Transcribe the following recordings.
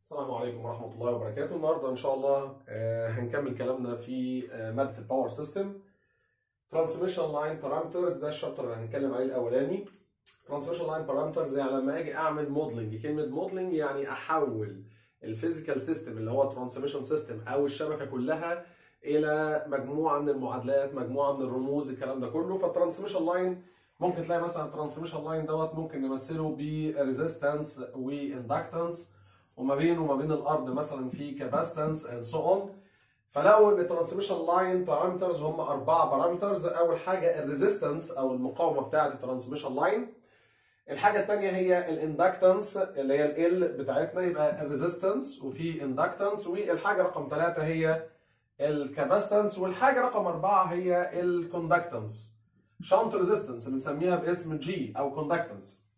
السلام عليكم ورحمة الله وبركاته النهاردة إن شاء الله آه، هنكمل كلامنا في آه، مادة الباور سيستم ترانسميشن لاين بارامترز ده الشابتر اللي هنتكلم عليه الأولاني ترانسميشن لاين بارامترز يعني لما أجي أعمل موديلنج كلمة موديلنج يعني أحول الفيزيكال سيستم اللي هو ترانسميشن سيستم أو الشبكة كلها إلى مجموعة من المعادلات مجموعة من الرموز الكلام ده كله فالترانسميشن لاين ممكن تلاقي مثلا الترانسميشن لاين دوت ممكن نمثله بريزيستنس واندكتنس وما بينه وما بين الارض مثلا في كاباستنس اند سو اون فلقوا ان الترانسميشن لاين بارامترز هم اربعه بارامترز اول حاجه الريزيستنس او المقاومه بتاعه الترانسميشن لاين الحاجه الثانيه هي الاندكتنس اللي هي ال بتاعتنا يبقى الريزيستنس وفي اندكتنس والحاجه رقم ثلاثه هي الكاباستنس والحاجه رقم اربعه هي الكوندكتنس شانت ريزيستنس بنسميها باسم جي او كوندكتنس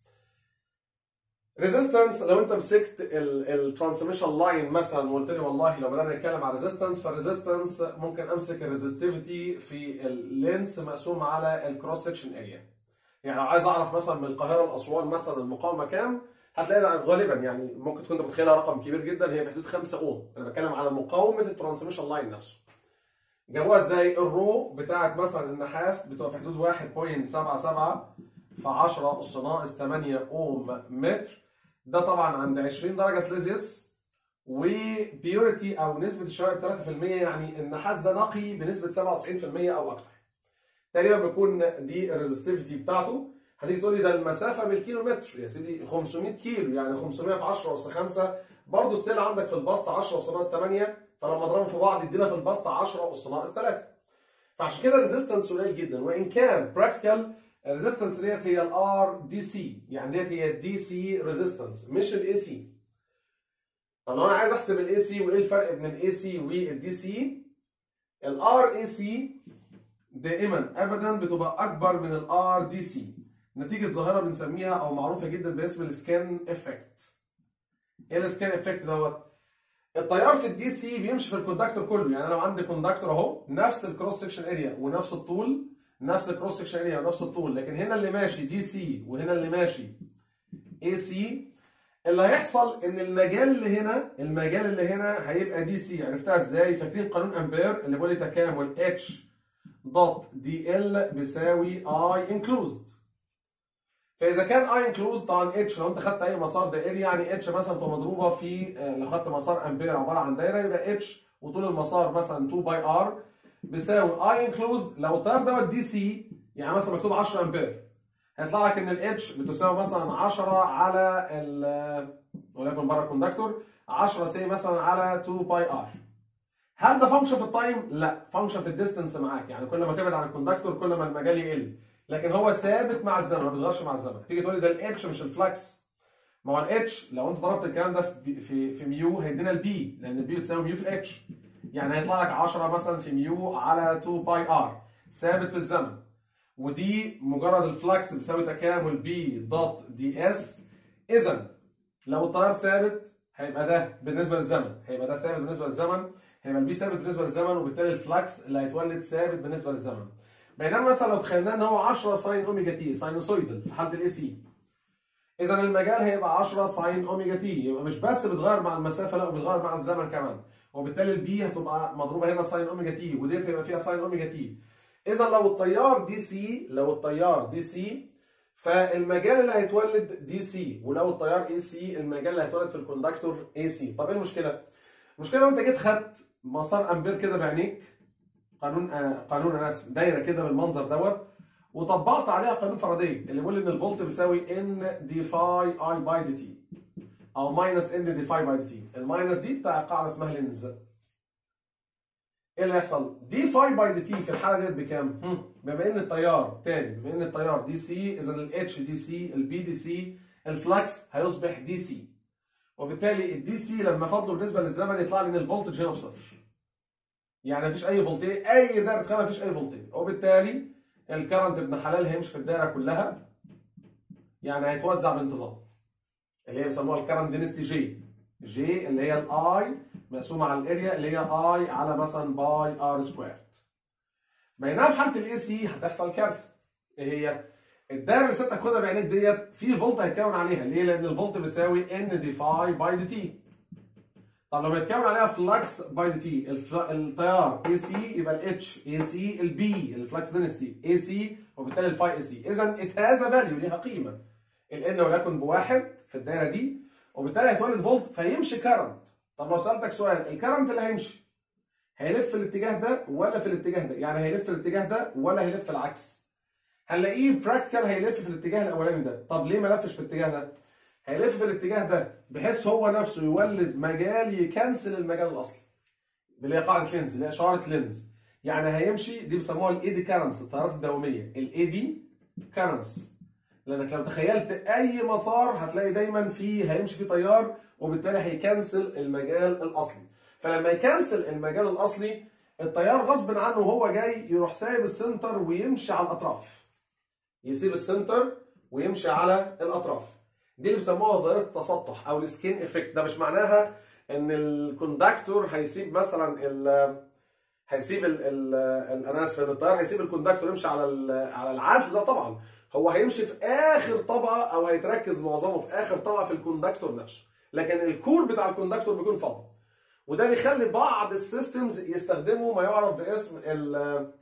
ريزيستنس لو انت مسكت الترانسميشن لاين مثلا وقلت لي والله لو بدانا نتكلم على ريزيستنس فالريزيستنس ممكن امسك الريزستيفيتي في اللينس مقسوم على الكروس سكشن اريا يعني لو عايز اعرف مثلا من القاهره لاسوان مثلا المقاومه كام هتلاقي ده غالبا يعني ممكن تكون انت متخيلها رقم كبير جدا هي في حدود 5 اوم انا بتكلم على مقاومه الترانسميشن لاين نفسه جابوها ازاي الرو بتاعت مثلا النحاس بتبقى في حدود 1.77 في 10 اس ناقص 8 اوم متر ده طبعا عند 20 درجه سليزيوس وبيوريتي او نسبه الشوائب 3% يعني النحاس ده نقي بنسبه 97% او اكتر تقريبا بيكون دي الريزستيفيتي بتاعته هتيجي تقول لي ده المسافه بالكيلو متر يا سيدي 500 كيلو يعني 500 في 10 اس 5 برضه ستيل عندك في البسط 10 اس ناقص 8 فلما اضربهم في بعض يدينا في البسط 10 اس ناقص 3 فعشان كده الريزيستنس قليل جدا وان كان براكتيكال الريزيستنس ديت هي الار دي سي يعني ديت هي الدي سي ريزيستنس مش الاي سي طب لو انا عايز احسب الاي سي وايه الفرق بين الاي سي والدي سي الار اي سي دائما ابدا بتبقى اكبر من الار دي سي نتيجه ظاهره بنسميها او معروفه جدا باسم السكان افكت ايه السكان افكت دوت التيار في الدي سي بيمشي في الكوندكتور كله يعني انا لو عندي كوندكتور اهو نفس الكروس سكشن اريا ونفس الطول نفس الكروس سكشن اريا ونفس الطول لكن هنا اللي ماشي دي سي وهنا اللي ماشي اي سي اللي هيحصل ان المجال اللي هنا المجال اللي هنا هيبقى دي سي عرفتها ازاي فاكرين قانون امبير اللي بيقول لي تكامل اتش دوت دي ال بيساوي اي انكلوزد فاذا كان اي انكلوزد طبعا اتش لو انت خدت اي مسار دائري يعني اتش مثلا تبقى مضروبه في لو خدت مسار امبير عباره عن دايره يبقى اتش وطول المسار مثلا 2 باي ار بيساوي اي انكلوزد لو التيار دوت دي سي يعني مثلا مكتوب 10 امبير هيطلع لك ان الاتش بتساوي مثلا 10 على ال وليكن بره الكوندكتور 10 سي مثلا على 2 باي ار هل ده فانكشن في التايم؟ لا فانكشن في الديستنس معاك يعني كل ما تبعد عن الكوندكتور كل ما المجال يقل لكن هو ثابت مع الزمن ما بيتغيرش مع الزمن تيجي تقول لي ده الاتش مش الفلكس ما هو الاتش لو انت ضربت الكلام ده في في, في ميو هيدينا البي لان البي بتساوي ميو في الاتش يعني هيطلع لك 10 مثلا في ميو على 2 باي ار ثابت في الزمن ودي مجرد الفلكس بيساوي تكامل بي دوت دي اس اذا لو التيار ثابت هيبقى ده بالنسبه للزمن هيبقى ده ثابت بالنسبه للزمن هيبقى البي ثابت بالنسبه للزمن وبالتالي الفلكس اللي هيتولد ثابت بالنسبه للزمن بينما مثلا لو تخيلنا ان هو 10 ساين اوميجا تي ساينوسويدال في حاله الاي سي اذا المجال هيبقى 10 ساين اوميجا تي يبقى مش بس بيتغير مع المسافه لا بيتغير مع الزمن كمان وبالتالي البي هتبقى مضروبه هنا ساين اوميجا تي وديت هيبقى فيها ساين اوميجا تي اذا لو التيار دي سي لو التيار دي سي فالمجال اللي هيتولد دي سي ولو التيار اي سي المجال اللي هيتولد في الكوندكتور اي سي طب ايه المشكله المشكله لو انت جيت خدت مسار امبير كده بعينيك قانون آه قانون انا اسف دايره كده بالمنظر دوت وطبقت عليها قانون فاراداي اللي بيقول ان الفولت بيساوي ان دي فاي اي باي دي تي او ماينس ان دي فاي باي دي تي الماينس دي بتاع قاعده اسمها لينز ايه اللي هيحصل دي فاي باي دي تي في الحاله ديت بكام بما ان التيار تاني بما ان التيار دي سي اذا الاتش دي سي البي دي سي الفلكس هيصبح دي سي وبالتالي الدي سي لما فضله بالنسبه للزمن يطلع لي ان الفولتج هنا بصفر يعني مفيش اي فولتج اي دايره تخيلها مفيش اي فولتج وبالتالي الكرنت ابن حلال هيمشي في الدايره كلها يعني هيتوزع بانتظام اللي هي بيسموها الكرنت دينستي جي جي اللي هي الاي مقسومه على الاريا اللي هي اي على مثلا باي ار سكوير بينما في حاله الاي سي هتحصل كارثه ايه هي الدايره اللي سبتك خدها بعينيك ديت في فولت هيتكون عليها ليه؟ لان الفولت بيساوي ان دي فاي باي دي تي طب لما يتكون عليها فلكس باي دي تي التيار اي سي يبقى الاتش اي سي البي الفلكس دنسيتي اي سي وبالتالي الفاي اي سي اذا ات هاز فاليو ليها قيمه الان وليكن بواحد في الدايره دي وبالتالي هيتولد فولت فيمشي كرنت طب لو سالتك سؤال الكرنت اللي هيمشي هيلف في الاتجاه ده ولا في الاتجاه ده يعني هيلف في الاتجاه ده ولا هيلف العكس هنلاقيه براكتيكال هيلف في الاتجاه الاولاني ده طب ليه ما لفش في الاتجاه ده هيلف في الاتجاه ده بحيث هو نفسه يولد مجال يكنسل المجال الاصلي اللي هي قاعده لينز اللي هي اشاره لينز يعني هيمشي دي بيسموها الايدي كارنس التيارات الدواميه الايدي كارنس لانك لو تخيلت اي مسار هتلاقي دايما فيه هيمشي فيه تيار وبالتالي هيكنسل المجال الاصلي فلما يكنسل المجال الاصلي التيار غصب عنه وهو جاي يروح سايب السنتر ويمشي على الاطراف يسيب السنتر ويمشي على الاطراف دي اللي بيسموها ظاهره التسطح او السكين افكت ده مش معناها ان الكوندكتور هيسيب مثلا ال هيسيب ال ال انا اسف ان التيار هيسيب الكوندكتور يمشي على على العزل لا طبعا هو هيمشي في اخر طبقه او هيتركز معظمه في اخر طبقه في الكوندكتور نفسه لكن الكور بتاع الكوندكتور بيكون فاضي وده بيخلي بعض السيستمز يستخدموا ما يعرف باسم ال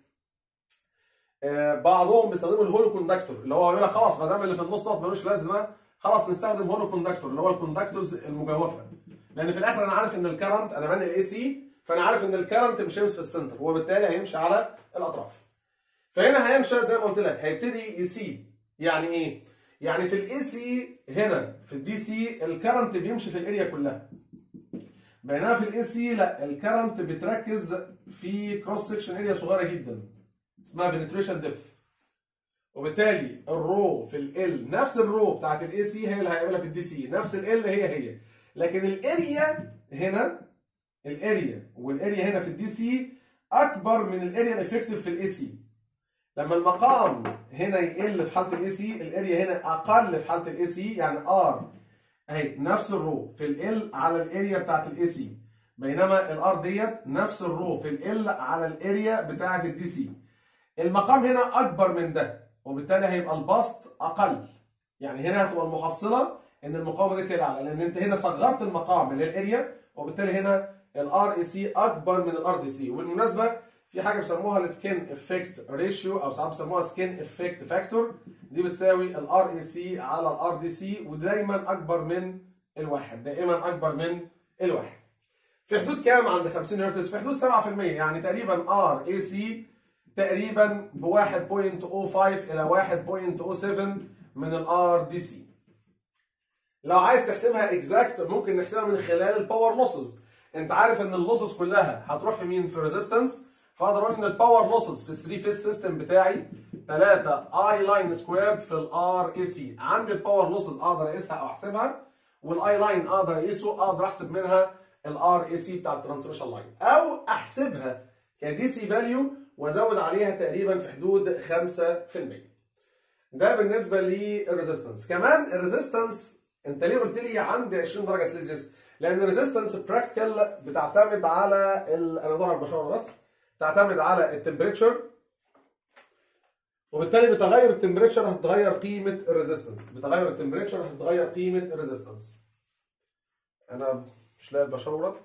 بعضهم بيستخدموا الهولو كوندكتور اللي هو يقول لك خلاص ما دام اللي في النص دوت ملوش لازمه خلاص نستخدم هولو كوندكتور اللي هو الكوندكتورز المجوفه لان في الاخر انا عارف ان الكرنت انا بنقل اي سي فانا عارف ان الكرنت مش هيمشي في السنتر وبالتالي هيمشي على الاطراف فهنا هينشا زي ما قلت لك هيبتدي يسيب يعني ايه يعني في الاي سي هنا في الدي سي الكرنت بيمشي في الاريا كلها بينما في الاي سي لا الكرنت بتركز في كروس سكشن اريا صغيره جدا اسمها بنتريشن ديبث وبالتالي الرو في ال نفس الرو بتاعت الاي سي هي اللي هيقابلها في الدي سي نفس ال هي هي لكن الاريا هنا الاريا والاريا هنا في الدي سي اكبر من الاريا الافكتيف في الاي سي لما المقام هنا يقل في حاله الاي سي الاريا هنا اقل في حاله الاي سي يعني ار اهي نفس الرو في ال على الاريا بتاعت الاي سي بينما الار ديت نفس الرو في ال على الاريا بتاعت الدي سي المقام هنا اكبر من ده وبالتالي هيبقى البسط اقل يعني هنا هتبقى المحصله ان المقاومه دي تلعب لان انت هنا صغرت المقام اللي هي الاريا وبالتالي هنا الار اي سي اكبر من الار دي سي وبالمناسبه في حاجه بيسموها السكين افكت ريشيو او ساعات بيسموها سكين افكت فاكتور دي بتساوي الار اي سي على الار دي سي ودايما اكبر من الواحد دائما اكبر من الواحد في حدود كام عند 50 هرتز في حدود 7% يعني تقريبا ار اي سي تقريبا ب 1.05 الى 1.07 من الار دي سي لو عايز تحسبها اكزاكت ممكن نحسبها من خلال الباور لوسز انت عارف ان اللوسز كلها هتروح في مين في ريزيستنس فاقدر اقول ان الباور لوسز في الثري فيس سيستم بتاعي 3 اي لاين سكويرد في الار اي سي عندي الباور لوسز اقدر اقيسها او احسبها والاي لاين اقدر اقيسه اقدر احسب منها الار اي سي بتاع الترانسميشن لاين او احسبها كدي سي فاليو وازود عليها تقريبا في حدود 5% ده بالنسبه للريزيستنس كمان الريزيستنس انت ليه قلت لي عندي 20 درجه سليزيوس لان الريزيستنس براكتيكال بتعتمد على ال... انا بدور على البشاره بس تعتمد على التمبريتشر وبالتالي بتغير التمبريتشر هتتغير قيمه الريزيستنس بتغير التمبريتشر هتتغير قيمه الريزيستنس انا مش لاقي البشاره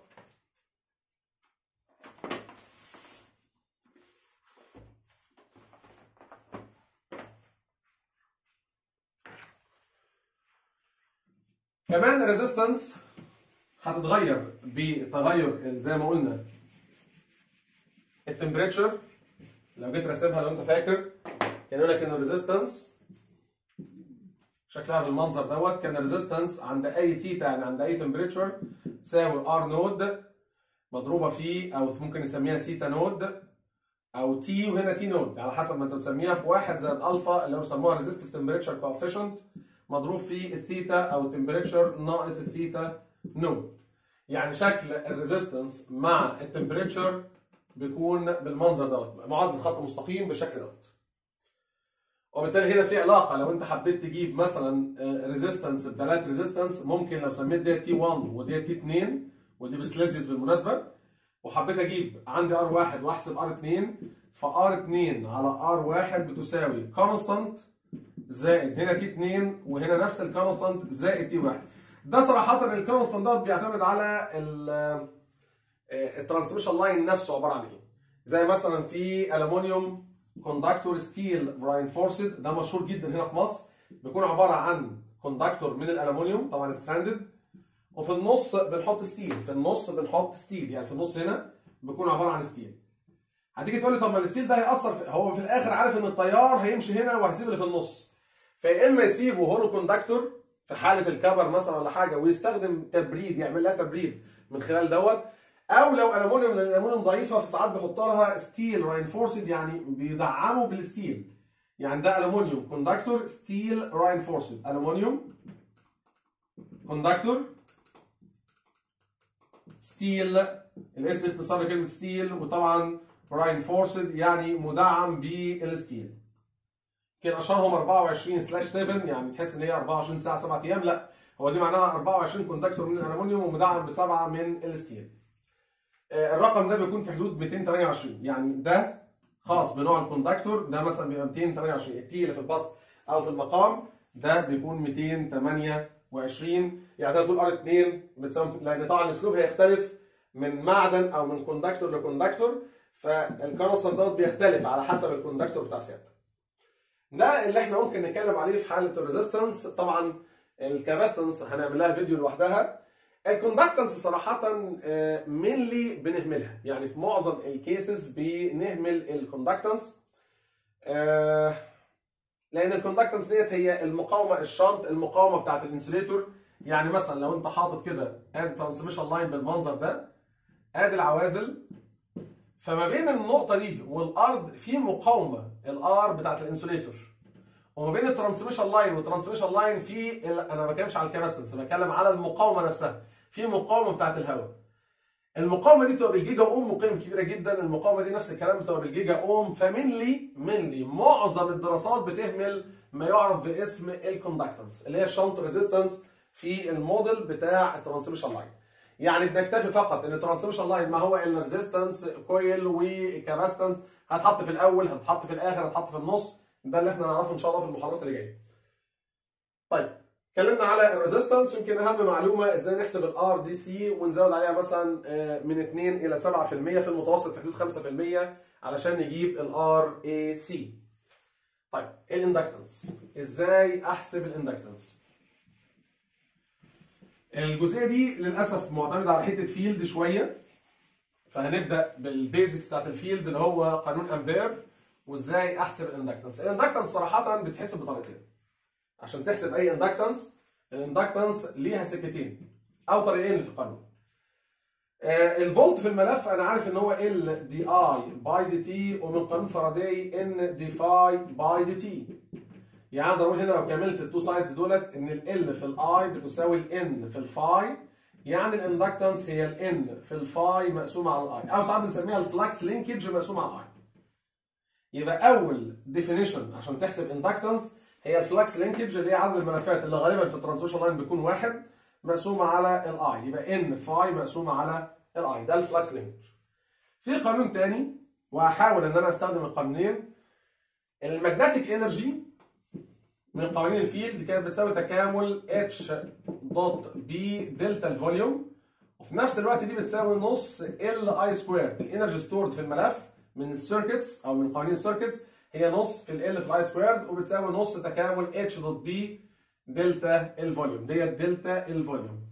كمان الريزيستنس هتتغير بتغير زي ما قلنا التمبريتشر لو جيت راسمها لو انت فاكر كان يقول لك ان الريزيستنس شكلها بالمنظر دوت كان الريزيستنس عند اي ثيتا يعني عند اي تمبريتشر تساوي ار نود مضروبه في او ممكن نسميها سيتا نود او تي وهنا تي نود على حسب ما انت تسميها في واحد زائد الفا اللي هو بيسموها ريزيستيف تمبريتشر كوفيشنت مضروب في الثيتا او التمبريتشر ناقص الثيتا نود يعني شكل الريزيستنس مع التمبريتشر بيكون بالمنظر دوت معادله خط مستقيم بالشكل دوت وبالتالي هنا في علاقه لو انت حبيت تجيب مثلا ريزيستنس بثلاث ريزيستنس ممكن لو سميت ديت تي 1 وديت تي 2 ودي بسليزيوس بالمناسبه وحبيت اجيب عندي ار 1 واحسب ار 2 فار 2 على ار 1 بتساوي كونستانت زائد هنا تي 2 وهنا نفس الكونستانت زائد تي 1 ده صراحه الكونستانت دوت بيعتمد على الترانسميشن لاين نفسه عباره عن ايه زي مثلا في الومنيوم كوندكتور ستيل راينفورسد ده مشهور جدا هنا في مصر بيكون عباره عن كوندكتور من الالومنيوم طبعا ستراندد وفي النص بنحط ستيل في النص بنحط ستيل يعني في النص هنا بيكون عباره عن ستيل هتيجي تقول لي طب ما الستيل ده هيأثر في هو في الاخر عارف ان التيار هيمشي هنا وهيسيب اللي في النص فيا اما يسيبه هولو كوندكتور في حاله الكبر مثلا ولا حاجه ويستخدم تبريد يعمل لها تبريد من خلال دوت او لو الومنيوم لان الالومنيوم ضعيفه فساعات بيحط لها ستيل راينفورسد يعني بيدعموا بالستيل يعني ده الومنيوم كوندكتور ستيل راينفورسد الومنيوم كوندكتور ستيل الاس اختصار لكلمه ستيل وطبعا راينفورسد يعني مدعم بالستيل كان اشهرهم 24 سلاش 7 يعني تحس ان هي 24 ساعه 7 ايام لا هو دي معناها 24 كوندكتور من الالومنيوم ومدعم بسبعه من الستيل الرقم ده بيكون في حدود 228 يعني ده خاص بنوع الكوندكتور ده مثلا بيبقى 228 التي اللي في البسط او في المقام ده بيكون 228 يعني تقدر تقول ار 2 بتساوي لان طبعا الاسلوب هيختلف من معدن او من كوندكتور لكوندكتور فالكونستانت دوت بيختلف على حسب الكوندكتور بتاع سيادتك ده اللي احنا ممكن نتكلم عليه في حاله الريزيستنس طبعا الكاباستنس هنعمل لها فيديو لوحدها الكوندكتنس صراحة مينلي بنهملها يعني في معظم الكيسز بنهمل الكوندكتنس لأن الكوندكتنس ديت هي المقاومة الشنط المقاومة بتاعت الانسوليتور يعني مثلا لو أنت حاطط كده ادي ترانسميشن لاين بالمنظر ده ادي العوازل فما بين النقطة دي والأرض في مقاومة الار بتاعت الانسوليتور وما بين الترانسميشن لاين والترانسميشن لاين في انا ما بتكلمش على الكاباسيتنس بتكلم على المقاومه نفسها في مقاومه بتاعه الهواء المقاومه دي بتبقى بالجيجا اوم مقاومه كبيره جدا المقاومه دي نفس الكلام بتبقى بالجيجا اوم فمنلي منلي معظم الدراسات بتهمل ما يعرف باسم الكوندكتنس اللي هي الشنط ريزيستنس في الموديل بتاع الترانسميشن لاين يعني بنكتفي فقط ان الترانسميشن لاين ما هو الا ريزيستنس كويل وكاباستنس هتحط في الاول هتحط في الاخر هتحط في النص ده اللي احنا نعرفه ان شاء الله في المحاضرات اللي جايه. طيب اتكلمنا على الريزيستنس يمكن اهم معلومه ازاي نحسب الار دي سي ونزود عليها مثلا من 2 الى 7% في المتوسط في حدود 5% علشان نجيب الار اي سي. طيب الاندكتنس ازاي احسب الاندكتنس؟ الجزئيه دي للاسف معتمده على حته فيلد شويه فهنبدا بالبيزكس بتاعت الفيلد اللي هو قانون امبير وازاي احسب الاندكتنس الاندكتنس صراحه بتحسب بطريقتين عشان تحسب اي اندكتنس الاندكتنس ليها سكتين او طريقين في القانون آه الفولت في الملف انا عارف ان هو ال دي اي باي دي تي ومن قانون فاراداي ان دي فاي باي دي تي يعني اقدر اقول هنا لو كملت التو سايدز دولت ان ال في الاي بتساوي الان في الفاي يعني الاندكتنس هي الان في الفاي مقسومه على الاي او ساعات بنسميها الفلكس لينكج مقسومه على الاي يبقى اول ديفينيشن عشان تحسب اندكتنس هي الفلكس لينكج اللي هي عدد الملفات اللي غالبا في الترانسميشن لاين بيكون واحد مقسومه على الاي يبقى ان فاي مقسومه على الاي ده الفلكس لينكج في قانون تاني وهحاول ان انا استخدم القانونين المagnetic انرجي من قوانين الفيلد كانت بتساوي تكامل اتش دوت بي دلتا الفوليوم وفي نفس الوقت دي بتساوي نص ال اي سكوير الانرجي ستورد في الملف من السيركتس او من قوانين السيركتس هي نص في ال في الاي سكويرد وبتساوي نص تكامل اتش دوت بي دلتا الفوليوم ديت دلتا الفوليوم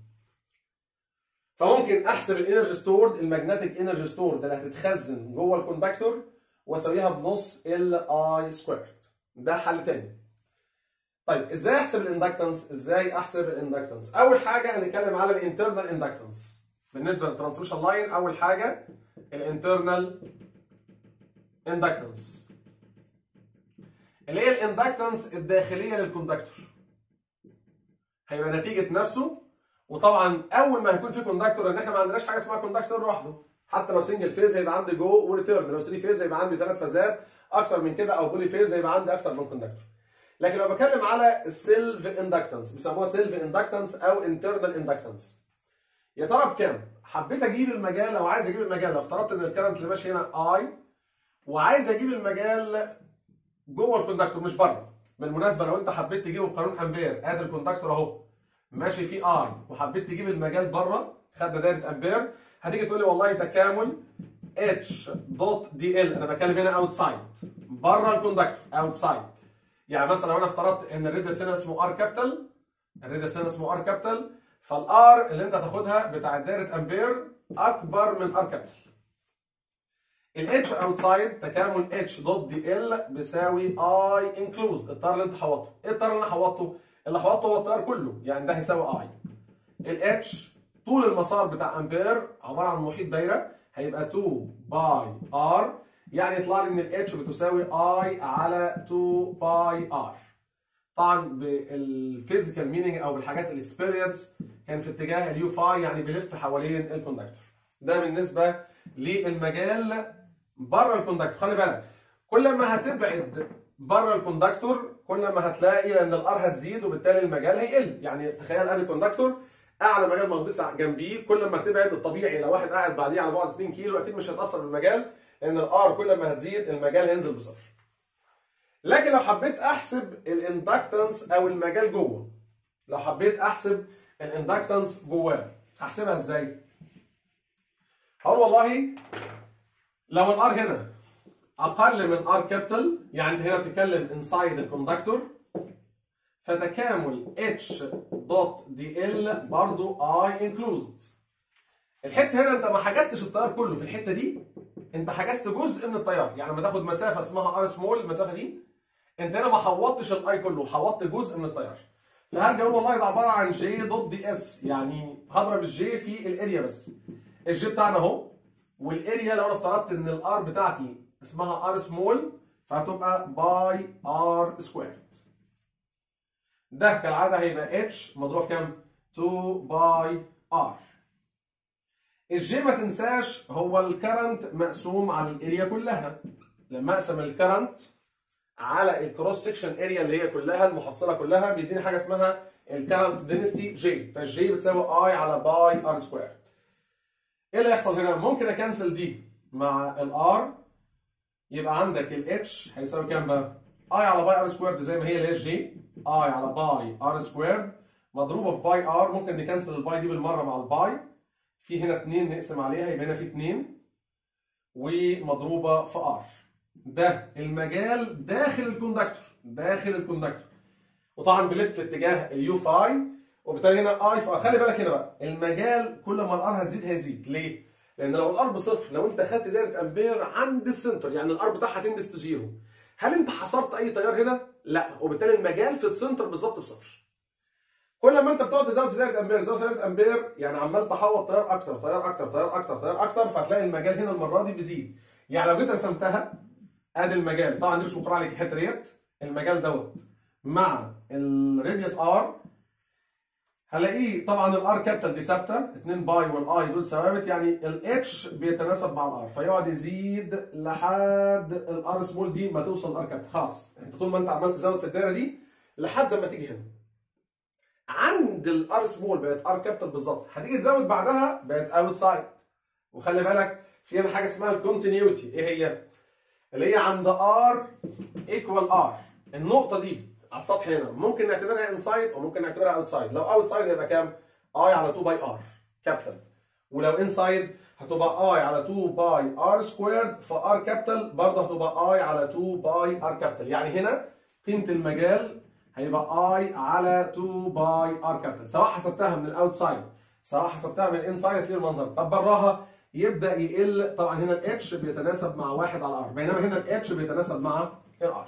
فممكن احسب الانرجي ستورد الماجنتيك انرجي ستورد اللي هتتخزن جوه الكوندكتور واسويها بنص ال اي سكويرد ده حل تاني طيب ازاي احسب الاندكتنس ازاي احسب الاندكتنس اول حاجه هنتكلم على الانترنال اندكتنس بالنسبه للترانسميشن لاين اول حاجه الانترنال اندكتنس اللي هي الاندكتنس الداخليه للكوندكتور هيبقى نتيجه نفسه وطبعا اول ما هيكون في كوندكتور لان احنا ما عندناش حاجه اسمها كوندكتور لوحده حتى لو سنجل فيز هيبقى عندي جو وريتيرن لو 3 فيز هيبقى عندي ثلاث فازات اكتر من كده او بولي فيز هيبقى عندي اكتر من كوندكتور لكن لو بتكلم على السيلف اندكتنس بيسموها سيلف اندكتنس او انترنال اندكتنس يا ترى بكام؟ حبيت اجيب المجال او عايز اجيب المجال لو افترضت ان الكرنت اللي ماشي هنا اي وعايز اجيب المجال جوه الكوندكتور مش بره بالمناسبه لو انت حبيت تجيبه بقانون امبير ادي الكوندكتور اهو ماشي في اي وحبيت تجيب المجال بره خدنا دايره امبير هتيجي تقول لي والله تكامل اتش دوت دي ال انا بتكلم هنا اوتسايد بره الكوندكتور اوتسايد يعني مثلا لو انا افترضت ان الريدس هنا اسمه ار كابيتال الريدس هنا اسمه ار كابيتال فالار اللي انت هتاخدها بتاع دايره امبير اكبر من ار كابيتال الاتش اوتسايد تكامل اتش دوت دي ال بيساوي اي انكلوز التيار اللي انت حوطته ايه التيار اللي انا حوطته اللي حوطته هو التيار كله يعني ده هيساوي اي الاتش طول المسار بتاع امبير عباره عن محيط دايره هيبقى 2 باي ار يعني يطلع لي ان الاتش بتساوي اي على 2 باي ار طبعا بالفيزيكال مينينج او بالحاجات الاكسبيرينس كان في اتجاه اليو فاي يعني بيلف حوالين الكوندكتور ده بالنسبه للمجال بره الكوندكتور خلي بالك كل ما هتبعد بره الكوندكتور كل ما هتلاقي ان الار هتزيد وبالتالي المجال هيقل يعني تخيل ادي الكوندكتور اعلى مجال مغناطيسي جنبيه كل ما تبعد الطبيعي لو واحد قاعد بعديه على بعد 2 كيلو اكيد مش هيتاثر بالمجال لان الار كل ما هتزيد المجال هينزل بصفر لكن لو حبيت احسب الاندكتنس او المجال جوه لو حبيت احسب الاندكتنس جواه هحسبها ازاي هقول والله لو الار هنا اقل من ار كابيتال يعني انت هنا بتتكلم انسايد الكوندكتور فتكامل اتش دوت دي ال برضه اي انكلوزد الحته هنا انت ما حجزتش التيار كله في الحته دي انت حجزت جزء من التيار يعني لما تاخد مسافه اسمها ار سمول المسافه دي انت هنا ما حوطتش الاي كله حوطت جزء من التيار فهرجع اقول والله ده عباره عن جي دوت دي اس يعني هضرب الجي في الاريا بس الجي بتاعنا اهو والاريا لو انا افترضت ان الار بتاعتي اسمها ار سمول فهتبقى باي ار سكوير ده كالعاده هيبقى اتش مضروب في كام؟ 2 باي ار الجي ما تنساش هو الكرنت مقسوم على الاريا كلها لما اقسم الكرنت على الكروس سكشن اريا اللي هي كلها المحصله كلها بيديني حاجه اسمها الكرنت دينستي جي فالجي بتساوي اي على باي ار سكوير ايه اللي هيحصل هنا؟ ممكن اكنسل دي مع الار يبقى عندك الاتش هيساوي كام بقى؟ اي على باي ار سكوير زي ما هي اللي هي الجي اي على باي ار سكوير مضروبه في باي ار ممكن نكنسل الباي دي بالمره مع الباي في هنا 2 نقسم عليها يبقى هنا في 2 ومضروبه في ار ده المجال داخل الكوندكتور داخل الكوندكتور وطبعا بلف في اتجاه اليو فاي وبالتالي هنا اي في ار خلي بالك هنا بقى المجال كل ما الار هتزيد هيزيد ليه؟ لان لو الار بصفر لو انت خدت دايره امبير عند السنتر يعني الار بتاعها تندس تو زيرو هل انت حصرت اي تيار هنا؟ لا وبالتالي المجال في السنتر بالظبط بصفر. كل ما انت بتقعد تزود في دايره امبير تزود في دايره امبير يعني عمال تحوط تيار اكتر تيار اكتر تيار اكتر تيار اكتر فهتلاقي المجال هنا المره دي بيزيد. يعني لو جيت رسمتها ادي المجال طبعا دي مش مقرأ عليك الحته ديت المجال دوت مع الراديوس ار هلاقيه طبعا الار كابيتال دي ثابته 2 باي والاي دول ثوابت يعني الاتش بيتناسب مع الار فيقعد يزيد لحد الار سمول دي ما توصل الار كابيتال خلاص انت طول ما انت عمال تزود في الدايره دي لحد ما تيجي هنا عند الار سمول بقت ار كابيتال بالظبط هتيجي تزود بعدها بقت اوت سايد وخلي بالك في هنا حاجه اسمها الكونتينيوتي ايه هي؟ اللي هي عند ار ايكوال ار النقطه دي على السطح هنا ممكن نعتبرها انسايد وممكن نعتبرها اوتسايد لو اوتسايد هيبقى كام اي على 2 باي ار كابيتال ولو انسايد هتبقى اي على 2 باي ار سكويرد فار كابيتال برضه هتبقى اي على 2 باي ار كابيتال يعني هنا قيمه المجال هيبقى اي على 2 باي ار كابيتال سواء حسبتها من الاوتسايد سواء حسبتها من الانسايد هتلاقي المنظر طب براها يبدا يقل طبعا هنا الاتش بيتناسب مع 1 على ار بينما هنا الاتش بيتناسب مع الار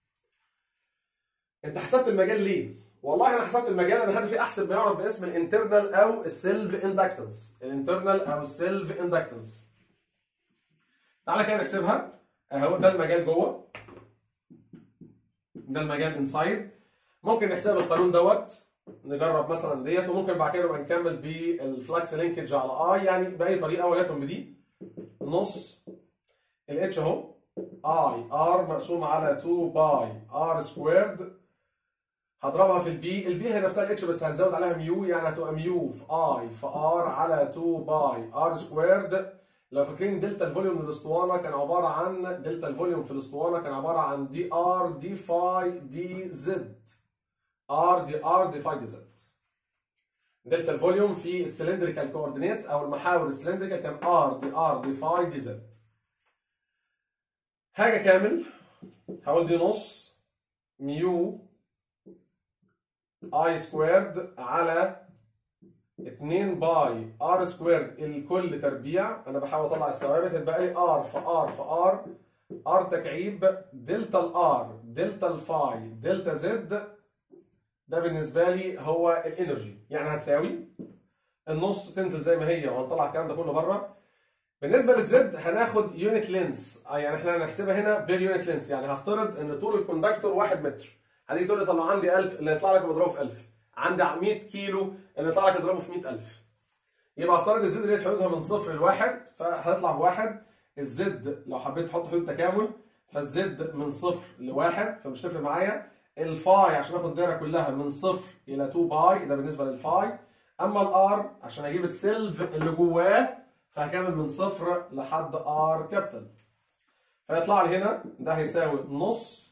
انت حسبت المجال ليه؟ والله انا حسبت المجال انا هدفي احسب ما يعرف باسم الانترنال او السيلف اندكتنس الانترنال او السيلف اندكتنس تعالى كده نحسبها اهو ده المجال جوه ده المجال انسايد ممكن نحسب القانون دوت نجرب مثلا ديت وممكن بعد كده نبقى نكمل بالفلكس لينكج على اي يعني باي طريقه وليكن بدي نص الاتش اهو اي ار مقسوم على 2 باي ار سكويرد هضربها في البي البي هي نفسها الاتش بس هنزود عليها ميو يعني هتبقى ميو في اي في ار على 2 باي ار سكويرد لو فاكرين دلتا الفوليوم من الاسطوانه كان عباره عن دلتا الفوليوم في الاسطوانه كان عباره عن دي ار دي فاي دي زد ار دي ار دي فاي دي زد دلتا الفوليوم في السلندريكال كوردينيتس او المحاور السلندريكال كان ار دي ار دي فاي دي زد حاجه كامل هقول دي نص ميو اي سكويرد على 2 باي ار سكويرد الكل تربيع انا بحاول اطلع الثوابت هتبقى لي ار في ار في ار ار تكعيب دلتا الار دلتا الفاي دلتا زد ده بالنسبه لي هو الانرجي يعني هتساوي النص تنزل زي ما هي وهنطلع الكلام ده كله بره بالنسبه للزد هناخد يونت لينس يعني احنا هنحسبها هنا بير يونت لينس يعني هفترض ان طول الكوندكتور 1 متر هتيجي تقول لي طب لو عندي 1000 اللي يطلع لك بضربه في 1000 عندي 100 كيلو اللي يطلع لك اضربه في 100000 يبقى افترض الزد ديت حدودها من صفر لواحد فهتطلع بواحد الزد لو حبيت تحط حدود تكامل فالزد من صفر لواحد فمش تفرق معايا الفاي عشان اخد الدايره كلها من صفر الى 2 باي ده بالنسبه للفاي اما الار عشان اجيب السلف اللي جواه فهكمل من صفر لحد ار كابيتال فيطلع لي هنا ده هيساوي نص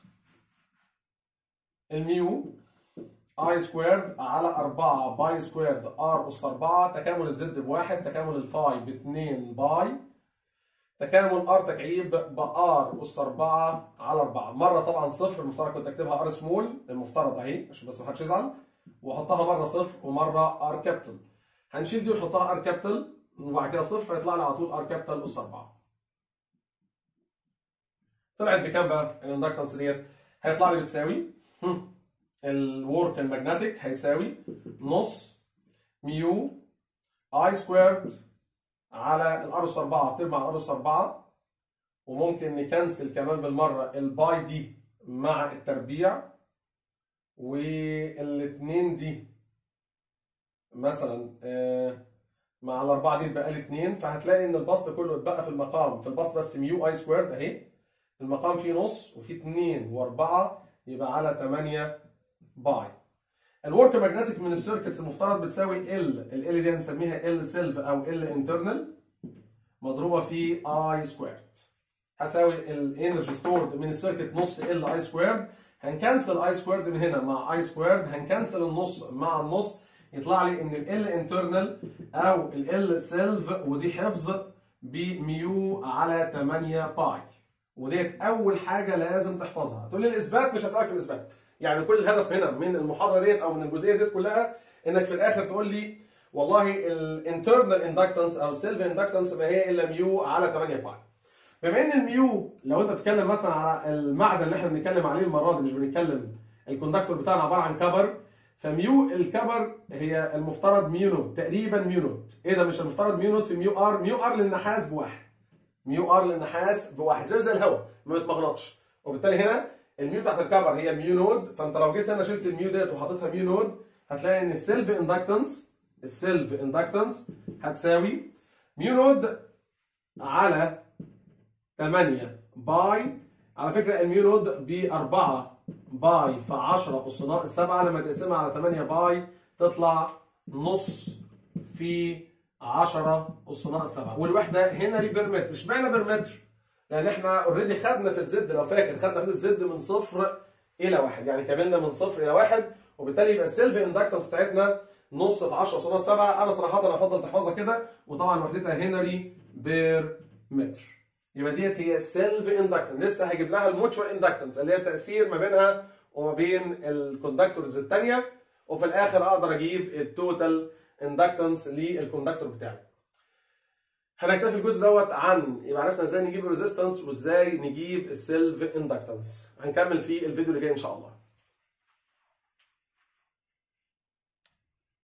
الميو اي سكويرد على 4 باي سكويرد ار اس 4 تكامل الزد بواحد تكامل الفاي ب 2 باي تكامل ار تكعيب بار اس 4 على 4 مره طبعا صفر المفترض كنت اكتبها ار سمول المفترض اهي عشان بس ما حدش يزعل واحطها مره صفر ومره ار كابيتال هنشيل دي ونحطها ار كابيتال وبعد كده صفر هيطلع لي على طول ار كابيتال اس 4 طلعت بكام بقى الاندكتنس ديت هيطلع لي بتساوي الورك الماجنتيك هيساوي نص ميو اي سكويرد على الار اس 4 ترمى على الار اس 4 وممكن نكنسل كمان بالمره الباي دي مع التربيع والاثنين دي مثلا مع الاربعه دي يتبقى لي 2 فهتلاقي ان البسط كله اتبقى في المقام في البسط بس ميو اي سكويرد اهي المقام فيه نص وفيه 2 و4 يبقى على 8 باي الورك ماجنتيك من السيركتس المفترض بتساوي ال ال دي هنسميها ال سيلف او ال انترنال مضروبه في اي سكويرد هساوي الانرجي ستورد من السيركت نص ال اي سكويرد هنكنسل اي سكويرد من هنا مع اي سكويرد هنكنسل النص مع النص يطلع لي ان ال انترنال او ال سيلف ودي حفظ بميو على 8 باي وديت اول حاجه لازم تحفظها تقول لي الاثبات مش هسالك في الاثبات يعني كل الهدف هنا من المحاضره ديت او من الجزئيه ديت كلها انك في الاخر تقول لي والله الانترنال اندكتنس او السيلف اندكتنس ما هي الا ميو على 8 باي بما ان الميو لو انت بتتكلم مثلا على المعدن اللي احنا بنتكلم عليه المره دي مش بنتكلم الكوندكتور بتاعنا عباره عن كبر فميو الكبر هي المفترض ميو نوت تقريبا ميو نوت ايه ده مش المفترض ميو نوت في ميو ار ميو ار للنحاس بواحد ميو ار للنحاس بواحد زي زي الهواء ما بيتمغنطش وبالتالي هنا الميو بتاعت الكبر هي ميو نود فانت لو جيت هنا شلت الميو ديت وحطيتها ميو نود هتلاقي ان السيلف اندكتنس السيلف اندكتنس هتساوي ميو نود على 8 باي على فكره الميو نود ب 4 باي في 10 اس ناقص 7 لما تقسمها على 8 باي تطلع نص في 10 اس ناقص 7 والوحده هنري بير متر اشمعنى بير متر؟ لان احنا اوريدي خدنا في الزد لو فاكر خدنا حدود الزد من صفر الى واحد يعني كملنا من صفر الى واحد وبالتالي يبقى السيلف اندكتنس بتاعتنا نص في 10 صوره 7 انا صراحه افضل تحفظها كده وطبعا وحدتها هنري بير متر يبقى ديت هي السيلف اندكتنس لسه هجيب لها الموتشوال اندكتنس اللي هي التاثير ما بينها وما بين الكوندكتورز الثانيه وفي الاخر اقدر اجيب التوتال اندكتنس للكوندكتور بتاعي هنكتفي الجزء دوت عن يبقى عرفنا ازاي نجيب الريزيستنس وازاي نجيب السيلف اندكتنس هنكمل في الفيديو اللي جاي ان شاء الله